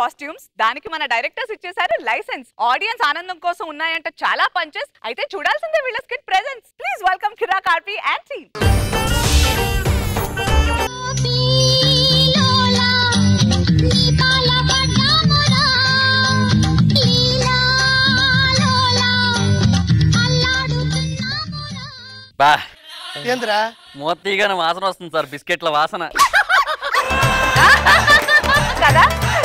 Costumes దానికి మన directors ఇచ్చేసారు లైసెన్స్ ఆడియన్స్ ఆనందం కోసం ఉన్నాయంట చాలా పంచెస్ అయితే చూడాల్సిందే వీళ్ళ skit presence please welcome Kiraak RP and team లోలా నీ పాల పడ్డామురా లీలా లోలా అల్లాడుతున్నామురా బా ఏంద్రా మోతీగానే వాసన వస్తుంది సార్ బిస్కెట్ల వాసన కదా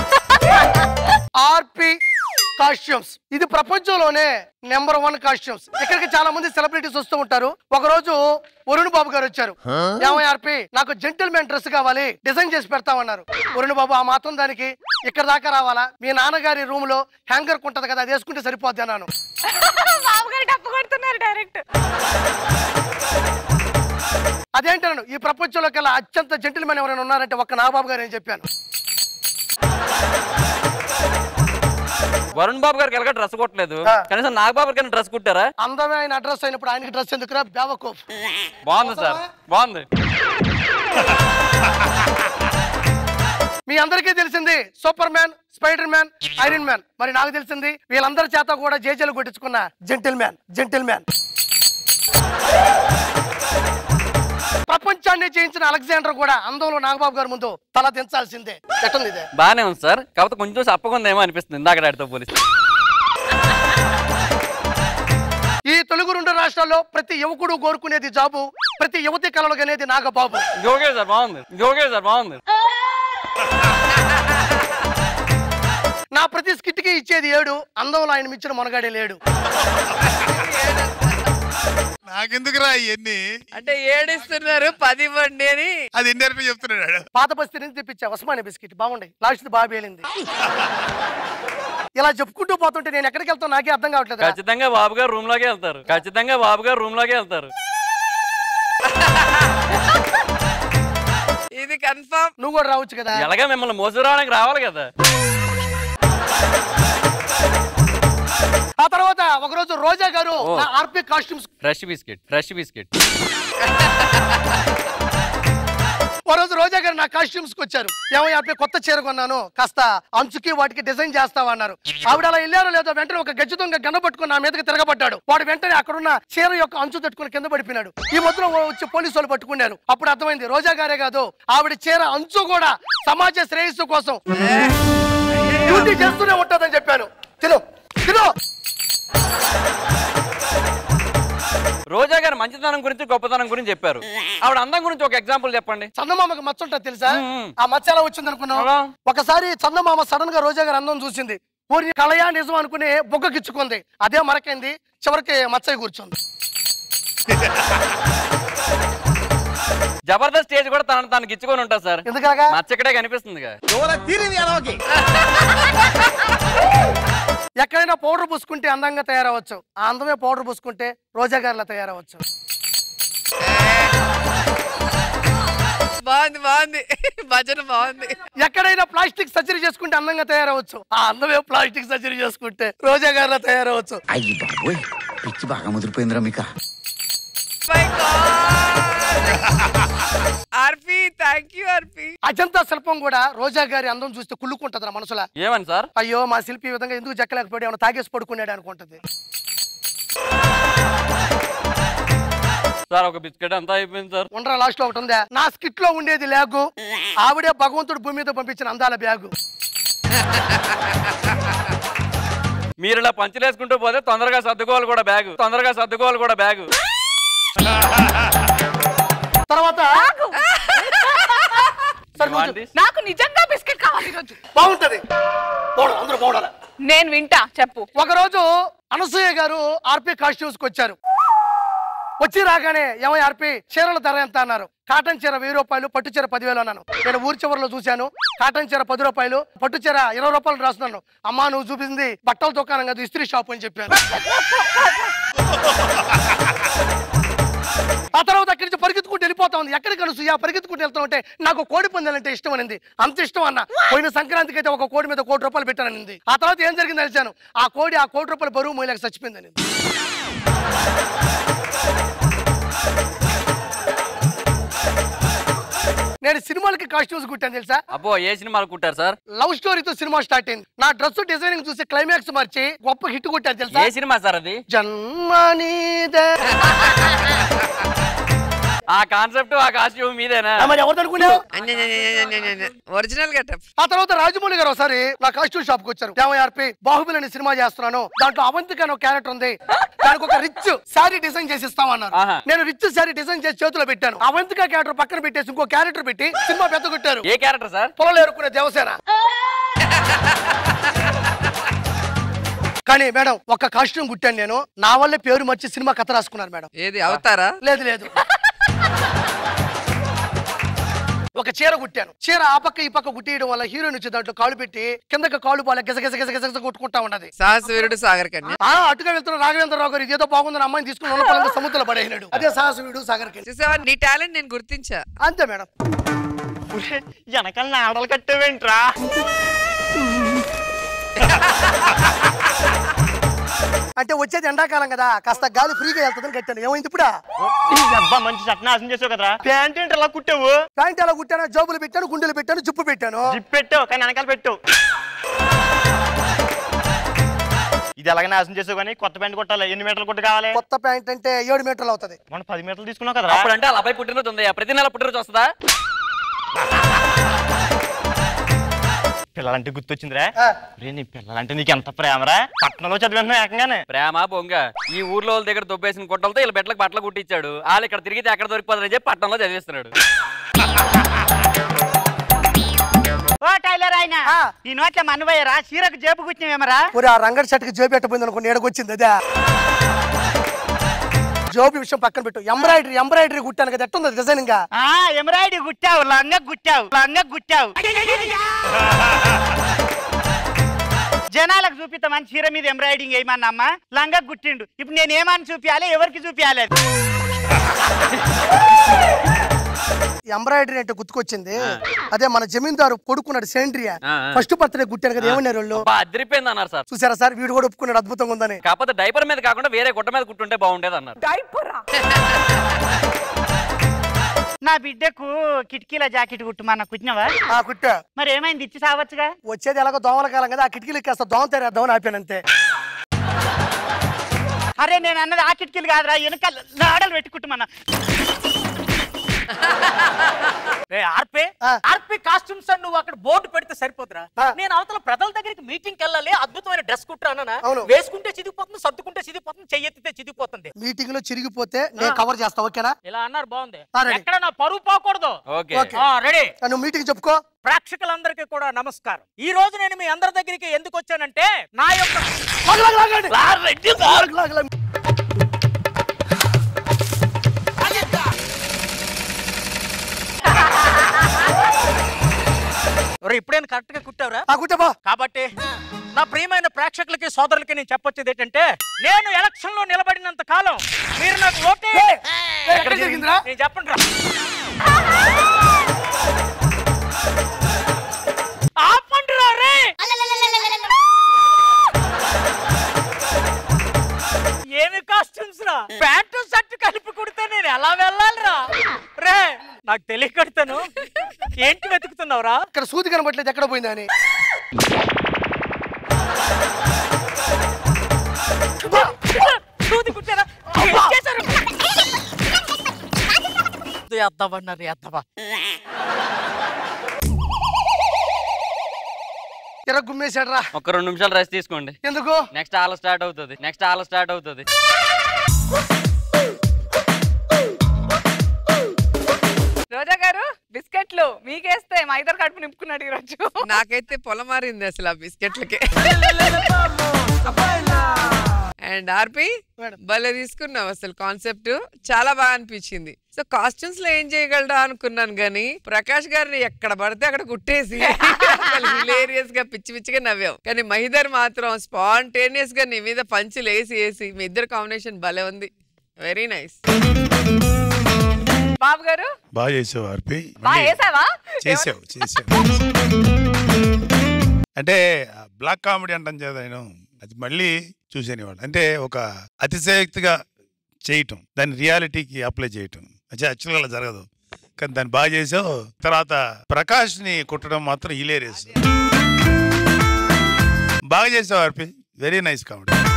ఆర్పి కాస్ట్యూమ్స్ ఇది ప్రపంచంలోనే నెంబర్ వన్ కాస్ట్యూమ్స్ ఇక్కడికి చాలా మంది సెలబ్రిటీస్ వస్తూ ఉంటారు ఒక రోజు వరుణ్ బాబు గారు వచ్చారు ఏమై ఆర్పి నాకు జెంటిల్మెన్ డ్రెస్ కావాలి డిజైన్ చేసి పెడతామన్నారు వరుణ్ బాబు ఆ మాత్రం దానికి ఇక్కడ దాకా రావాలా మీ నాన్నగారి రూమ్ లో హ్యాంగర్ ఉంటది కదా అది వేసుకుంటే సరిపోద్ది అన్నాను బాబు గారు డప్పు కొడుతున్నారు డైరెక్ట్ అదేంటాను ఈ ప్రపంచంలో కల్లా అత్యంత జెంటిల్మెన్ ఎవరైనా ఉన్నారంటే ఒక్క నాగబాబు గారు అని చెప్పాను వరుణ్ బాబు గారికి ఎలాగ డ్రెస్ కొట్టలేదు ఆ. కనీసం నాగబాబు గారికి డ్రెస్ కుట్టారా అందమే ఆయన అడ్రస్ అయినప్పుడు ఆయనకి డ్రెస్ ఎందుకురా బేవకోఫ్ బాగుంది సార్ బాగుంది మీ అందరికీ తెలిసింది superman spider man iron man మరి నాకు తెలిసింది వీళ్ళందరి చేత కూడా జేజేలు కొట్టించుకున్న జెంటిల్ మ్యాన్ జెంటిల్ మ్యాన్ ప్రపంచాన్ని జయించిన అలెగ్జాండర్ కూడా అందంలో నాగబాబు గారి ముందు తల దించాల్సిందే ఎట్టుంది ఇదే బాగానే ఉంది సార్ కాకపోతే కొంచెం సప్పకుందేమో అనిపిస్తుంది ఇందాక డాడితో పోలీసు ఈ తెలుగు రెండు రాష్ట్రాల్లో ప్రతి యువకుడు కోరుకునేది జాబు ప్రతి యువతి కలలు అనేది నాగబాబు ఓకే సార్ బాగుంది ఓకే సార్ బాగుంది నా ప్రతి స్కిట్ కి ఇచ్చేది ఏడు అందంలో ఆయన మించిన మొనగాడే లేడు నాకెందుకురా ఇవన్నీ అంటే ఏడిస్తున్నారు పది ఇవ్వండి అని అది ఎన్ని అరపి చెప్తున్నాడు పాత బస్తీ నుంచి తెప్పించా ఉస్మానియా బిస్కెట్ బాగుండే లాస్ట్ బాగా పేలింది ఇలా చెప్పుకుంటూ పోతుంటే నేను ఎక్కడికి వెళ్తాను నాకే అర్థం కావట్లేదు ఖచ్చితంగా బాబు గారు రూమ్ లోకే వెళ్తారు ఖచ్చితంగా బాబు గారు రూమ్ లోకే వెళ్తారు ఇది కన్ఫర్మ్ నువ్వు కూడా రావచ్చు కదా ఎలాగా మిమ్మల్ని మోసుకురావడానికి రావాలి కదా ఆ తర్వాత ఒకరోజు రోజా గారు ఓ. నా RP costumes fresh biscuit fresh biscuit ఓ రోజు రోజా గారు నా కాస్ట్యూమ్స్ కి వచ్చారు ఏమో ఆర్పి కొత్త చీర కొన్నాను కాస్త అంచుకి వాటికి డిజైన్ చేస్తావా అన్నారు ఆవిడ అలా వెళ్ళారో లేదో వెంటనే ఒక గజ్జి దొంగ గన్న పట్టుకుని నా మీదకి తిరగబడ్డాడు వాడు వెంటనే అక్కడున్న చీర యొక్క అంచు తట్టుకుని కింద పడిపోయినాడు ఈ మధ్యలో వచ్చి పోలీసు వాళ్ళు పట్టుకున్నారు అప్పుడు అర్థమైంది రోజా గారే కాదు ఆవిడ చీర అంచు కూడా సమాజ శ్రేయస్సు కోసం డ్యూటీ చేస్తూనే ఉంటుందని చెప్పాను తిను తిను రోజా గారు మంచితనం గురించి గొప్పతనం గురించి చెప్పారు ఆవిడ అందం గురించి ఒక ఎగ్జాంపుల్ చెప్పండి చందమామకి మచ్చ ఉంటుంది తెలుసా మ్మ్. ఆ మచ్చ ఎలా వచ్చింది అనుకున్నావు ఎలా? ఒకసారి చందమామ సడన్ గా రోజా గారు అందం చూసింది ఊరి కళయా నిజం అనుకుని బొగ్గకిచ్చుకుంది అదే మరకైంది చివరికి మచ్చయి కూర్చుంది జబర్దస్త్ స్టేజ్ కూడా తనను తాను ఇచ్చుకొని ఉంటుంది సార్ ఎందుకనగా మచ్చ ఇక్కడే కనిపిస్తుంది ఎక్కడైనా పౌడర్ పూసుకుంటే అందంగా తయారవచ్చు ఆ అందమే పౌడర్ పూసుకుంటే రోజా గారిలా తయారవచ్చు బాగుంది బాగుంది భజన బాగుంది ఎక్కడైనా ప్లాస్టిక్ సర్జరీ చేసుకుంటే అందంగా తయారవచ్చు ఆ అందమే ప్లాస్టిక్ సర్జరీ చేసుకుంటే రోజా గారిలా తయారవచ్చు అయ్యి బాబోయ్ పిచ్చి బాగా ముదిరిపోయిందిరా మీకా RP thank you RP Ajanta శిల్పం కూడా రోజా గారి అందం చూస్తే కుళ్ళుకుంటది నా మనసులా ఏమని సార్ అయ్యో మా శిల్పి ఈ విధంగా ఎందుకు జక్కలేకపోయాడు ఏమైనా తాగేసి పడుకున్నాడు అనుకుంటది సార్ ఒక బిస్కెట్ అంతా అయిపోయింది సార్ ఉండరా లాస్ట్ లో ఒకటి ఉందా నా స్కిట్ లో ఉండేది లేగు ఆవిడే భగవంతుడు భూమి మీద పంపించిన అందాల బ్యాగు మీరు ఇలా పంచలేసుకుంటూ పోతే తొందరగా సర్దుకోవాలి కూడా బ్యాగ్ తొందరగా సర్దుకోవాలి కూడా బ్యాగ్ తర్వాత సరే నువ్వు ఏమండి? చెప్పు. నాకు నిజంగా బిస్కెట్ కావాలి ఈరోజు బాగుంటది బాగుండాలి అందరూ బాగుండాలి నేను వింటా చెప్పు ఒకరోజు అనసూయ గారు ఆర్పి కాస్ట్యూమ్స్ కి వచ్చారు వచ్చి రాగానే ఏమో ఆర్పి చీరల ధర ఎంత అన్నారు కాటన్ చీర వెయ్యి రూపాయలు పట్టు చీర పదివేలు అన్నాను నేను ఊరి చివరిలో చూశాను కాటన్ చీర పది రూపాయలు పట్టు చీర ఇరవై రూపాయలు రాస్తున్నాను అమ్మా నువ్వు చూపించింది బట్టల దుకాణం కాదు ఇస్త్రీ షాప్ అని చెప్పాను ఆ తర్వాత అక్కడి నుంచి పరిగెత్తుకుంటూ వెళ్ళిపోతా ఉంది ఎక్కడికి అనసూయ పరిగెత్తుకుంటూ వెళ్తా ఉంటే నాకు కోడి పందాలంటే ఇష్టం అనింది అంత ఇష్టం అన్న పోయిన సంక్రాంతికి అయితే ఒక కోడి మీద కోటి రూపాయలు పెట్టాననింది ఆ తర్వాత ఏం జరిగింది తెలిసాను ఆ కోడి ఆ కోటి రూపాయలు బరువు మోయలేక చచ్చిపోయిందని నేను సినిమాలకి కాస్ట్యూమ్స్ కుట్టాను తెలుసా అబ్బో ఏ సినిమాలు కుట్టారు సార్ లవ్ స్టోరీతో సినిమా స్టార్ట్ అయింది నా డ్రెస్ డిజైనింగ్ చూసి క్లైమాక్స్ మార్చి గొప్ప హిట్ కొట్టాను తెలుసా ఏ సినిమా సార్ అది జన్మనీదే ఆ కాన్సెప్ట్ ఆ కాస్ట్యూమ్ మీదేనా ఆ, మరి ఎవరు అనుకున్నావు ఒరిజినల్ గెటప్ ఆ తర్వాత రాజమౌళి గారు ఒకసారి నా కాస్ట్యూమ్ షాప్ కి వచ్చారు దేవయార్పి బాహుబలి అనే సినిమా చేస్తున్నాను దాంట్లో అవంతిక అనే క్యారెక్టర్ ఉంది దానికి ఒక రిచ్ శారీ డిజైన్ చేసి ఇస్తామన్నారు ఆహా. నేను రిచ్ శారీ డిజైన్ చేసి చేతిలో పెట్టాను అవంతిక క్యారెక్టర్ పక్కన పెట్టేసి ఇంకో క్యారెక్టర్ పెట్టి సినిమా పెద్ద కొట్టారు ఏ క్యారెక్టర్ సార్ పొలంలో ఎరుకునే దేవసేన కానీ మేడం ఒక కాస్ట్యూమ్ కుట్టాను నేను నా వల్లే పేరు మర్చి సినిమా కథ రాసుకున్నారు మేడం ఏది అవుతారా లేదు లేదు ఒక చీర కుట్టాను చీర ఆ పక్క ఈ పక్క కుట్టియడం వల్ల హీరోయిన్ వచ్చి దాంట్లో కాళ్ళు పెట్టి కిందకి కాళ్ళు పాలే గిజ గిజ గిజ గిజ గిజ కొట్టుకుంటా ఉన్నది సాహస వీరుడు సాగర్ కన్య ఆ అటుగా వెళ్తున్న రాఘవేంద్రరావు గారు ఇదేదో బాగుందని అమ్మాయిని తీసుకుని ఉన్న పొలంలో సముద్రంలో పడేసినాడు అదే సాహసుడు సాగర్ చూసావా నీ టాలెంట్ నేను గుర్తించా అంతే మేడం వెనకాల నాడలు కట్టేవేంట్రా అంటే వచ్చేది ఎండాకాలం కదా కాస్త గాలి ఫ్రీగా వెళ్తుందని కట్టాను ఏమైంది ఇప్పుడు ఈ అబ్బా మంచి సట్నాశం చేసావు కదరా ప్యాంట్ ఏంటి ఇలా కుట్టావు ప్యాంట్ ఎలా కుట్టాను జోబులు పెట్టాను గుండెలు పెట్టాను జుప్పు పెట్టాను జిప్ పెట్టావు కానీ వెనకాల పెట్టావు ఇది ఎలాగ నాశనం చేసావు కానీ కొత్త ప్యాంట్ కొట్టాలి ఎన్ని మీటర్లు కొట్టు కావాలి కొత్త ప్యాంట్ అంటే ఏడు మీటర్లు అవుతుంది మనం పది మీటర్లు తీసుకున్నావు కదరా అప్పుడంటే అలా అబ్బాయి పుట్టినరోజు ఉంది ప్రతి నెల పుట్టినరోజు వస్తుందా పిల్లలంటే గుర్తొచ్చిందిరా ఆ. రే నీ పిల్లలంటే నీకు ఎంత ప్రేమరా పట్టణంలో చదివింటున్నావు ఏకంగానే ప్రేమ బొంగ ఈ ఊర్లో వాళ్ళ దగ్గర దొబ్బేసిన గుట్టలతో వీళ్ళ బెట్లకు బట్టలు కుట్టించాడు వాళ్ళు ఇక్కడ తిరిగితే ఎక్కడ దొరికిపోతారని చెప్పి పట్టణంలో చదివిస్తున్నాడు ఓ టైలర్ ఆయన ఆ. ఈ నోట్ల మనవయ్యరా చీరకు జేబు కూర్చున్నావేమరా ఒరే ఆ రంగడి షర్ట్కి జోబు పెట్టబోయింది అనుకో ఏడకొచ్చింది అదే జోబు విషయం పక్కన పెట్టు ఎంబ్రాయిడరీ ఎంబ్రాయిడరీ కుట్టాను కదా ఎట్టుంది డిజైన్ ఇంకా ఆ ఎమరాయిడి గుట్టావు లంగ గుట్టావు లంగ గుట్టావు జనాలకు చూపిస్తామని చీర మీద ఎంబ్రాయిడింగ్ వేయమన్నమ్మా లంగ గుట్టిండు ఇప్పుడు నేను ఏమని చూపించాలి ఎవరికి చూపించాలి అది? ఎంబ్రాయిడరీ అంటే గుర్తుకొచ్చింది అదే మన జమీందారు కొడుకున్నాడు సేంద్రియా ఆ, ఆ. ఫస్ట్ బర్త్డే కుట్టాను కదా ఏమన్నారు వాళ్ళు బా అదిరిపోయింది అన్నారు సార్ చూసారా సార్ వీడు కూడా ఒప్పుకున్నాడు అద్భుతంగా ఉందని కాకపోతే డైపర్ మీద కాకుండా వేరే గుట్ట మీద కుట్టుంటే బాగుండేది అన్నారు డైపరా నా బిడ్డకు కిటికీల జాకెట్ కుట్టుమన్న కుట్టినవా ఆ కుట్టా మరి ఏమైంది ఇచ్చి సావచ్చుగా వచ్చేది ఎలాగో దోమల కాలం కదా ఆ కిటికీలు కాస్త దోమ తెరేద్దామని ఆపాను అంతే అరే నేను అన్నది ఆ కిటికీలు కాదురా వెనక నాడలు పెట్టి కుట్టుమన్నా ఆర్పే ఆ. ఆర్పే కాస్ట్యూమ్స్ అని నువ్వు అక్కడ బోర్డు పెడితే సరిపోతురా ఆ. నేను అవతల ప్రజల దగ్గరికి మీటింగ్ వెళ్ళాలి అద్భుతమైన డ్రెస్ కుట్రానా అవును. వేసుకుంటే చిదిగిపోతుంది సర్దుకుంటే చిదిగిపోతుంది చెయ్యెత్తితే చిదిగిపోతుంది మీటింగ్ లో చిరిగిపోతే నేను కవర్ చేస్తా ఓకేనా ఇలా అన్నారు బాగుంది ఆ, రెడీ. ఎక్కడ నా పరువు పోకూడదు ఓకే ఓకే. రెడీ ఆ, నువ్వు మీటింగ్ చెప్పుకో ప్రేక్షకులందరికీ కూడా నమస్కారం ఈ రోజు నేను మీ అందరి దగ్గరికి ఎందుకు వచ్చానంటే నా యొక్క లాగు, లాగు, లాగండి. లాగు, లాగు, లాగు. ఒరేయ్, ఇప్పుడేం కరెక్ట్ గా కుట్టావురా ఆ కుట్టబా కాబట్టి నా ప్రియమైన ప్రేక్షకులకి సోదరులకి నేను చెప్పొచ్చేది ఏంటంటే నేను ఎలక్షన్ లో నిలబడినంత కాలం మీరు నాకు ఓటే ఎక్కడ జరిగిందిరా నేను చెప్పండి రా ఆపండి రా రే ఏమి కాస్ట్యూమ్స్ రా ప్యాంటు షర్ట్ కలిపి కుడితే నేను ఎలా వెళ్ళాలిరా రే నాకు తెలియకడతాను ఏంటి వెతుకుతున్నావురా ఇక్కడ సూది కనబట్లేదు ఎక్కడ పోయిందా అని సూది కుట్టారా చేశారు ఎద్దామన్నారు ఎద్దామా ఎర్ర గుమ్మేశాడు రా ఒక రెండు నిమిషాలు రెస్ట్ తీసుకోండి ఎందుకు నెక్స్ట్ ఆల స్టార్ట్ అవుతుంది నెక్స్ట్ ఆల స్టార్ట్ అవుతుంది రోజా గారు బిస్కెట్లు మీకేస్తే మా ఇద్దరు కడుపు నింపుకున్నాడు ఈరోజు నాకైతే పొలమారింది అసలు ఆ బిస్కెట్లకి అండ్ ఆర్పి మేడం. భలే తీసుకున్నావు అసలు కాన్సెప్ట్ చాలా బాగా అనిపించింది సో కాస్ట్యూమ్స్ లో ఏం చేయగలడా అనుకున్నాను గానీ ప్రకాష్ గారిని ఎక్కడ పడితే అక్కడ కుట్టేసి హిలేరియస్ గా పిచ్చి పిచ్చిగా నవ్వావు కానీ మహిదర్ మాత్రం స్పాంటేనియస్ గా నీ మీద పంచులు వేసి వేసి మీ ఇద్దరు కాంబినేషన్ భలే ఉంది వెరీ నైస్ బాబు గారు బాగా చేసావు ఆర్పి బాగా వేసావా చేసావు చేసావు అంటే బ్లాక్ కామెడీ అంటాం చేత నేను అది మళ్ళీ చూసాను ఇవాళ అంటే ఒక అతిశయోక్తిగా చేయటం దాన్ని రియాలిటీకి అప్లై చేయటం అంటే యాక్చువల్గా అలా జరగదు కానీ దాన్ని బాగా చేసావు తర్వాత ప్రకాష్ ని కుట్టడం మాత్రం హిలేరియస్ బాగా చేసావు ఆర్పి వెరీ నైస్ కామెడీ